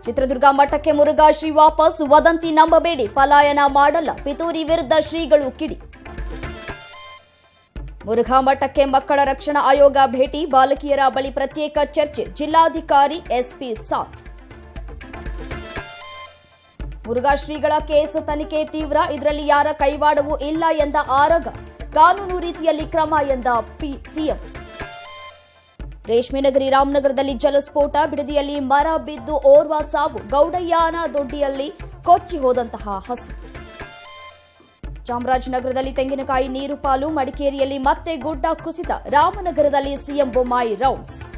ಚಿತ್ರದುರ್ಗ ಮಠಕ್ಕೆ ಮುರುಘಾ ಶ್ರೀ ವಾಪಸ್ ವದಂತಿ ನಂಬಬೇಡಿ ಪಲಾಯನ ಮಾಡಲ್ಲ ಪಿತೂರಿ ವಿರುದ್ಧ ಶ್ರೀಗಳು ಕಿಡಿ ಮುರುಘಾ ಮಠಕ್ಕೆ ಮಕ್ಕಳ ರಕ್ಷಣಾ ಆಯೋಗ ಭೇಟಿ ಬಾಲಕಿಯರ ಬಳಿ ಪ್ರತ್ಯೇಕ ಚರ್ಚೆ ಜಿಲ್ಲಾಧಿಕಾರಿ ಎಸ್ಪಿ ಸಾಥ್ ಮುರುಘಾ ಶ್ರೀಗಳ ಕೇಸ್ ತನಿಖೆ ತೀವ್ರ ಇದರಲ್ಲಿ ಯಾರ ಕೈವಾಡವೂ ಇಲ್ಲ ಎಂದ ಆರಗ ಕಾನೂನು ರೀತಿಯಲ್ಲಿ ಕ್ರಮ ಎಂದ ಪಿ ಸಿಎಂ ರೇಷ್ಮೆನಗರಿ ರಾಮನಗರದಲ್ಲಿ ಜಲಸ್ಫೋಟ ಬಿಡದಿಯಲ್ಲಿ ಮರ ಬಿದ್ದು ಓರ್ವ ಸಾವು ಗೌಡಯ್ಯನ ದೊಡ್ಡಿಯಲ್ಲಿ ಕೊಚ್ಚಿ ಹೋದಂತಹ ಹಸು ಚಾಮರಾಜನಗರದಲ್ಲಿ ತೆಂಗಿನಕಾಯಿ ನೀರು ಪಾಲು ಮಡಿಕೇರಿಯಲ್ಲಿ ಮತ್ತೆ ಗುಡ್ಡ ಕುಸಿತ ರಾಮನಗರದಲ್ಲಿ ಸಿಎಂ ಬೊಮ್ಮಾಯಿ ರೌಂಡ್ಸ್